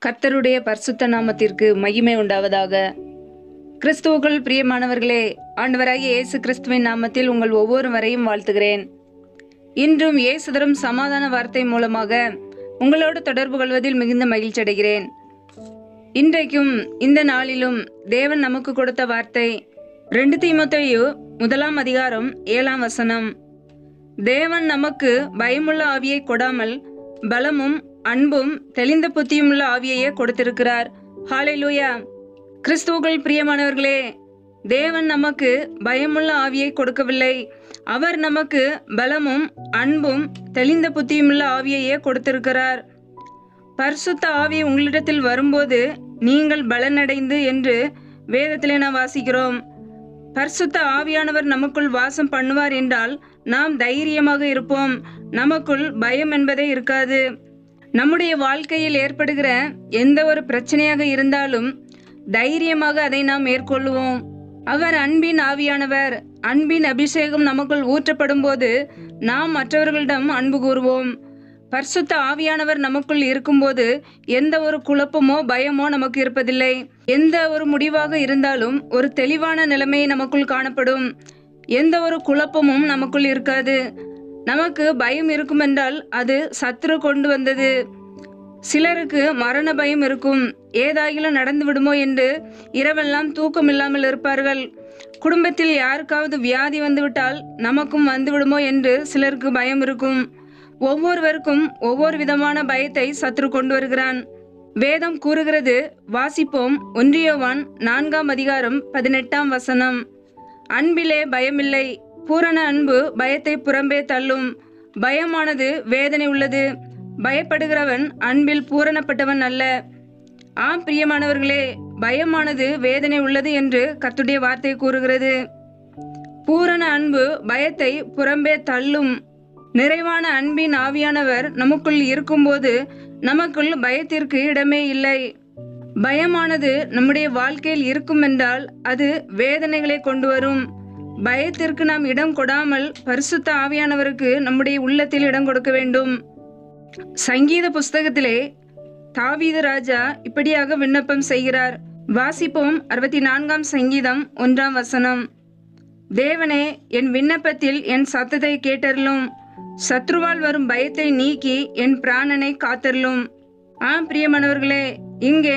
கர்த்தருடைய பரிசுத்த நாமத்திற்கு மகிமை உண்டாவதாக கிறிஸ்துவுக்குள் பிரியமானவர்களே ஆண்டவராகிய இயேசு கிறிஸ்துவின் நாமத்தில் உங்கள் ஒவ்வொருவரையும் வாழ்த்துகிறேன் இன்றும் இயேசு தரும் சமாதான வார்த்தை மூலமாக உங்களோடு தொடர்பு கொள்வதில் மிகுந்த மகிழ்ச்சி அடைகிறேன் இன்றைக்கும் இந்த நாளிலும் தேவன் நமக்கு கொடுத்த வார்த்தை ரெண்டு தீமோத்தேயு முதலாம் அதிகாரம் ஏழாம் வசனம் தேவன் நமக்கு பயமுள்ள ஆவியை கொடாமல் பலமும் அன்பும் தெளிந்த புத்தியுமுள்ள ஆவியையே கொடுத்திருக்கிறார் ஹalleluya கிறிஸ்துவுக்குள் பிரியமானவர்களே தேவன் நமக்கு பயமுள்ள ஆவியை கொடுக்கவில்லை அவர் நமக்கு பலமும் அன்பும் தெளிந்த புத்தியுமுள்ள ஆவியையே கொடுத்திருக்கிறார் பரிசுத்த ஆவி உங்களிடத்தில் வரும்போது நீங்கள் பலனடைந்து என்று வேதத்திலே நாம் வாசிக்கிறோம் பரிசுத்த ஆவியானவர் நமக்குள் வாசம் பண்ணுவார் என்றால் நாம் தைரியமாக இருப்போம் நமக்குள் பயம் என்பதே இருக்காது நம்முடைய வாழ்க்கையில் ஏற்படுகிற எந்த ஒரு பிரச்சனையாக இருந்தாலும் தைரியமாக அதை நாம் மேற்கொள்ளுவோம் அவர் அன்பின் ஆவியானவர் அன்பின் அபிஷேகம் நமக்குள் ஊற்றப்படும் போது நாம் மற்றவர்களிடம் அன்பு கூறுவோம் பரிசுத்த ஆவியானவர் நமக்குள் இருக்கும்போது எந்த ஒரு குழப்பமோ பயமோ நமக்கு இருப்பதில்லை எந்த ஒரு முடிவாக இருந்தாலும் ஒரு தெளிவான நிலைமை நமக்குள் காணப்படும் எந்த ஒரு குழப்பமும் நமக்குள் இருக்காது நமக்கு பயம் இருக்கும் என்றால் அது சத்துரு கொண்டு வந்தது சிலருக்கு மரண பயம் இருக்கும் ஏதாகிலும் நடந்து விடுமோ என்று இரவெல்லாம் தூக்கம் இல்லாமல் இருப்பார்கள் குடும்பத்தில் யாருக்காவது வியாதி வந்துவிட்டால் நமக்கும் வந்து விடுமோ என்று சிலருக்கு பயம் இருக்கும் ஒவ்வொருவருக்கும் ஒவ்வொரு விதமான பயத்தை சத்ரு கொண்டு வருகிறான் வேதம் கூறுகிறது வாசிப்போம் ஒன்றியவான் நான்காம் அதிகாரம் பதினெட்டாம் வசனம் அன்பிலே பயமில்லை பூரண அன்பு பயத்தை புறம்பே தள்ளும் பயமானது வேதனை உள்ளது பயப்படுகிறவன் அன்பில் பூரணப்பட்டவன் அல்ல ஆம் பிரியமானவர்களே பயமானது வேதனை உள்ளது என்று கர்த்துடைய வார்த்தை கூறுகிறது பூரண அன்பு பயத்தை புறம்பே தள்ளும் நிறைவான அன்பின் ஆவியானவர் நமக்குள் இருக்கும்போது நமக்குள் பயத்திற்கு இடமே இல்லை பயமானது நம்முடைய வாழ்க்கையில் இருக்கும் என்றால் அது வேதனைகளை கொண்டு வரும் பயத்திற்கு நாம் இடம் கொடாமல் பரிசுத்த ஆவியானவருக்கு நம்முடைய உள்ளத்தில் இடம் கொடுக்க வேண்டும் சங்கீத புஸ்தகத்திலே தாவீது ராஜா இப்படியாக விண்ணப்பம் செய்கிறார் வாசிப்போம் அறுபத்தி நான்காம் சங்கீதம் ஒன்றாம் வசனம் தேவனே என் விண்ணப்பத்தில் என் சத்தத்தை கேட்டருளும் சத்ருவால் வரும் பயத்தை நீக்கி என் பிராணனை காத்தருளும் ஆம் பிரியமானவர்களே இங்கே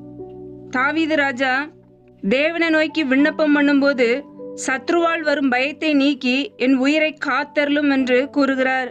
தாவீது ராஜா தேவனை நோக்கி விண்ணப்பம் பண்ணும்போது சத்ருவால் வரும் பயத்தை நீக்கி என் உயிரை காத்தருளும் என்று கூறுகிறார்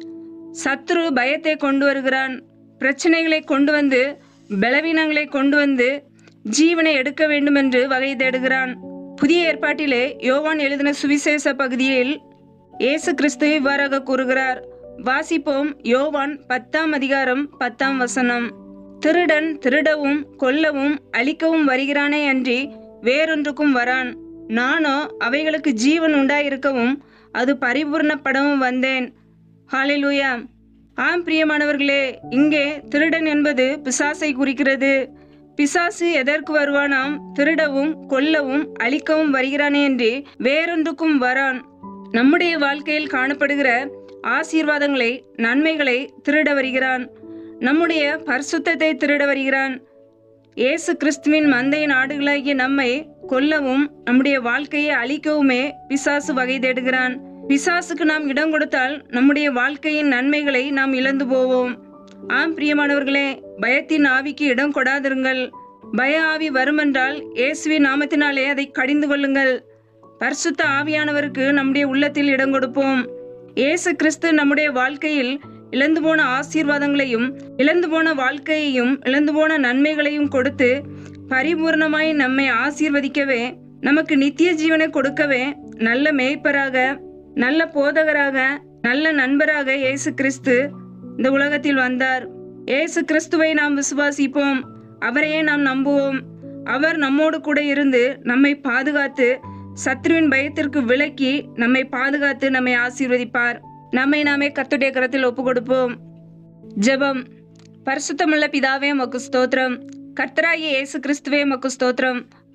சத்ரு பயத்தை கொண்டு வருகிறான் பிரச்சனைகளை கொண்டு வந்து பலவீனங்களை கொண்டு வந்து ஜீவனை எடுக்க வேண்டும் என்று வகை தேடுகிறான் புதிய ஏற்பாட்டிலே யோவான் எழுதின சுவிசேஷ பகுதியில் இயேசு கிறிஸ்து இவ்வாறாக கூறுகிறார் வாசிப்போம் யோவான் பத்தாம் அதிகாரம் பத்தாம் வசனம் திருடன் திருடவும் கொல்லவும் அழிக்கவும் வருகிறானே அன்றி வேறொன்றுக்கும் வரான் நானோ அவைகளுக்கு ஜீவன் உண்டாயிருக்கவும் அது பரிபூர்ணப்படவும் வந்தேன் ஹalleluya ஆம் பிரியமானவர்களே இங்கே திருடன் என்பது பிசாசை குறிக்கிறது பிசாசு எதற்கு வருவானாம் திருடவும் கொல்லவும் அழிக்கவும் வருகிறானே என்று வேறொன்றுக்கும் வரான் நம்முடைய வாழ்க்கையில் காணப்படுகிற ஆசீர்வாதங்களை நன்மைகளை திருட வருகிறான் நம்முடைய பரிசுத்தத்தை திருட வருகிறான் இயேசு கிறிஸ்துவின் மந்தையின் ஆடுகளாகிய நம்மை கொல்லவும் நம்முடைய வாழ்க்கையை அழிக்கவுமே பிசாசு வகை தேடுகிறான் பிசாசுக்கு நாம் இடம் கொடுத்தால் நம்முடைய வாழ்க்கையின் நன்மைகளை நாம் இழந்து போவோம் ஆம் பிரியமானவர்களே பயத்தின் ஆவிக்கு இடம் கொடாதிருங்கள் பய ஆவி வருமென்றால் இயேசுவின் நாமத்தினாலே அதை கடிந்து கொள்ளுங்கள் பரிசுத்த ஆவியானவருக்கு நம்முடைய உள்ளத்தில் இடம் கொடுப்போம் இயேசு கிறிஸ்து நம்முடைய வாழ்க்கையில் இழந்து போன ஆசீர்வாதங்களையும் இழந்து போன வாழ்க்கையையும் இழந்து போன நன்மைகளையும் கொடுத்து பரிபூர்ணமாய் நம்மை ஆசீர்வதிக்கவே நமக்கு நித்திய ஜீவனை கொடுக்கவே நல்ல மேய்ப்பராக நல்ல போதகராக நல்ல நண்பராக இயேசு கிறிஸ்து இந்த உலகத்தில் வந்தார் இயேசு கிறிஸ்துவை நாம் விசுவாசிப்போம் அவரையே நாம் நம்புவோம் அவர் நம்மோடு கூட இருந்து நம்மை பாதுகாத்து சத்ருவின் பயத்திற்கு விலக்கி நம்மை பாதுகாத்து நம்மை ஆசீர்வதிப்பார் நம்மை நாமே கர்த்துடைய கரத்தில் ஒப்பு கொடுப்போம் ஜெபம் பரிசுத்தமுள்ள பிதாவே மக்கு ஸ்தோத்திரம் கர்த்தராகிய இயேசு கிறிஸ்துவே மக்கு ஸ்தோத்திரம்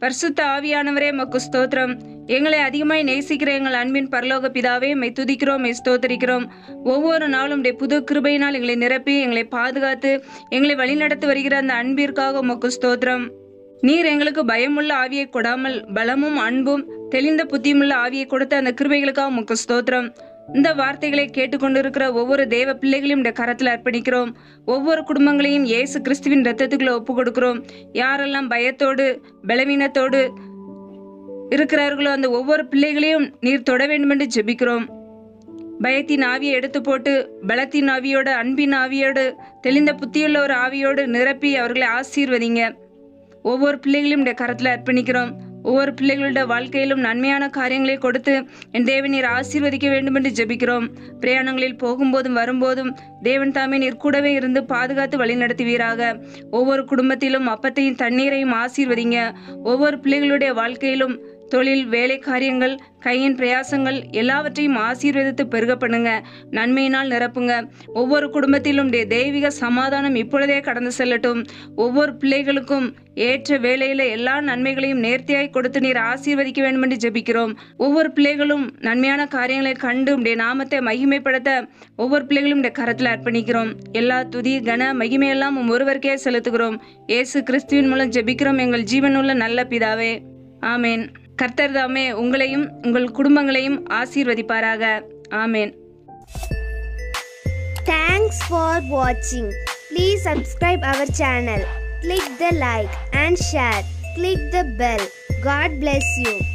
பரிசுத்த ஆவியானவரே மக்கு ஸ்தோத்திரம் எங்களை அதிகமாய் நேசிக்கிற எங்கள் அன்பின் பரலோக பிதாவே மை துதிக்கிறோம் மை ஸ்தோத்தரிக்கிறோம் ஒவ்வொரு நாளும் உடைய புது கிருபையினால் எங்களை நிரப்பி எங்களை பாதுகாத்து எங்களை வழிநடத்தி வருகிற அந்த அன்பிற்காக மக்கு ஸ்தோத்திரம் நீர் எங்களுக்கு பயமுள்ள ஆவியை கொடாமல் பலமும் அன்பும் தெளிந்த புத்தியுமுள்ள ஆவியை கொடுத்த அந்த கிருபைகளுக்காக உமக்கு ஸ்தோத்திரம் இந்த வார்த்தைகளை கேட்டுக்கொண்டிருக்கிற ஒவ்வொரு தேவ பிள்ளைகளையும் இந்த கரத்தில் அர்ப்பணிக்கிறோம் ஒவ்வொரு குடும்பங்களையும் இயேசு கிறிஸ்துவின் ரத்தத்துக்குள்ள ஒப்பு கொடுக்கிறோம் யாரெல்லாம் பயத்தோடு பலவீனத்தோடு இருக்கிறார்களோ அந்த ஒவ்வொரு பிள்ளைகளையும் நீர் தொட வேண்டும் என்று ஜெபிக்கிறோம் பயத்தின் ஆவியை எடுத்து போட்டு பலத்தின் ஆவியோடு அன்பின் ஆவியோடு தெளிந்த புத்தியுள்ள ஒரு ஆவியோடு நிரப்பி அவர்களை ஆசீர்வதிங்க ஒவ்வொரு பிள்ளைகளையும் இந்த கரத்தில் அர்ப்பணிக்கிறோம் ஒவ்வொரு பிள்ளைகளுடைய வாழ்க்கையிலும் நன்மையான காரியங்களை கொடுத்து என் தேவன் நீர் ஆசீர்வதிக்க வேண்டும் என்று ஜெபிக்கிறோம் பிரயாணங்களில் போகும்போதும் வரும்போதும் தேவன் தாமே நீர் கூடவே இருந்து பாதுகாத்து வழிநடத்துவீராக ஒவ்வொரு குடும்பத்திலும் அப்பத்தையும் தண்ணீரையும் ஆசீர்வதிங்க ஒவ்வொரு பிள்ளைகளுடைய வாழ்க்கையிலும் தொழில் வேலை காரியங்கள் கையின் பிரயாசங்கள் எல்லாவற்றையும் ஆசீர்வதித்து பெருக பண்ணுங்க நன்மையினால் நிரப்புங்க ஒவ்வொரு குடும்பத்திலும் உடைய தெய்வீக சமாதானம் இப்பொழுதே கடந்து செல்லட்டும் ஒவ்வொரு பிள்ளைகளுக்கும் ஏற்ற வேலையில எல்லா நன்மைகளையும் நேர்த்தியாய் கொடுத்து நீர் ஆசீர்வதிக்க வேண்டும் என்று ஜெபிக்கிறோம் ஒவ்வொரு பிள்ளைகளும் நன்மையான காரியங்களை கண்டு உடைய நாமத்தை மகிமைப்படுத்த ஒவ்வொரு பிள்ளைகளும் உடைய கரத்தில் அர்ப்பணிக்கிறோம் எல்லா துதி கன மகிமையெல்லாம் உம் ஒருவருக்கே செலுத்துகிறோம் இயேசு கிறிஸ்துவின் மூலம் ஜெபிக்கிறோம் எங்கள் ஜீவனுள்ள நல்ல பிதாவே ஆமேன் கர்த்தர் தாமே உங்களையும் உங்கள் குடும்பங்களையும் ஆசீர்வதிப்பாராக ஆமேன் Thanks for watching. Please subscribe our channel. Click the like and share. Click the bell. God bless you.